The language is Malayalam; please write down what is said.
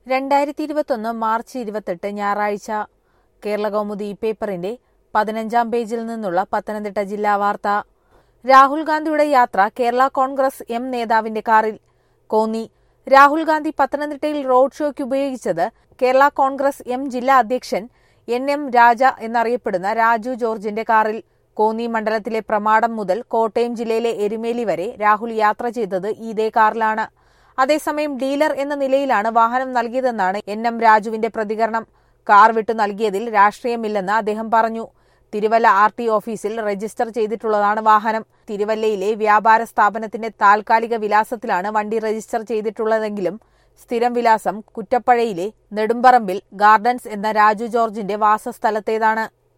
രണ്ടായിരത്തി ഇരുപത്തൊന്ന് മാർച്ച് ഇരുപത്തെട്ട് ഞായറാഴ്ച കേരള കൗമുദി പേപ്പറിന്റെ പതിനഞ്ചാം പേജിൽ നിന്നുള്ള പത്തനംതിട്ട ജില്ലാ വാർത്ത രാഹുൽ ഗാന്ധിയുടെ യാത്ര കേരള കോൺഗ്രസ് എം നേതാവിന്റെ കാറിൽ കോന്നി രാഹുൽ ഗാന്ധി പത്തനംതിട്ടയിൽ റോഡ് ഷോയ്ക്ക് ഉപയോഗിച്ചത് കേരള കോൺഗ്രസ് എം ജില്ലാ അധ്യക്ഷൻ എൻ എം രാജ എന്നറിയപ്പെടുന്ന രാജു ജോർജിന്റെ കാറിൽ കോന്നി മണ്ഡലത്തിലെ പ്രമാടം മുതൽ കോട്ടയം ജില്ലയിലെ എരുമേലി വരെ രാഹുൽ യാത്ര ചെയ്തത് ഇതേ കാറിലാണ് അതേസമയം ഡീലർ എന്ന നിലയിലാണ് വാഹനം നൽകിയതെന്നാണ് എൻ എം രാജുവിന്റെ പ്രതികരണം കാർ വിട്ടു നൽകിയതിൽ രാഷ്ട്രീയമില്ലെന്ന് അദ്ദേഹം പറഞ്ഞു തിരുവല്ല ആർ ടി ഓഫീസിൽ രജിസ്റ്റർ ചെയ്തിട്ടുള്ളതാണ് വാഹനം തിരുവല്ലയിലെ വ്യാപാര സ്ഥാപനത്തിന്റെ താൽക്കാലിക വിലാസത്തിലാണ് വണ്ടി രജിസ്റ്റർ ചെയ്തിട്ടുള്ളതെങ്കിലും സ്ഥിരം വിലാസം കുറ്റപ്പഴയിലെ നെടുമ്പറമ്പിൽ ഗാർഡൻസ് എന്ന രാജു ജോർജിന്റെ വാസസ്ഥലത്തേതാണ്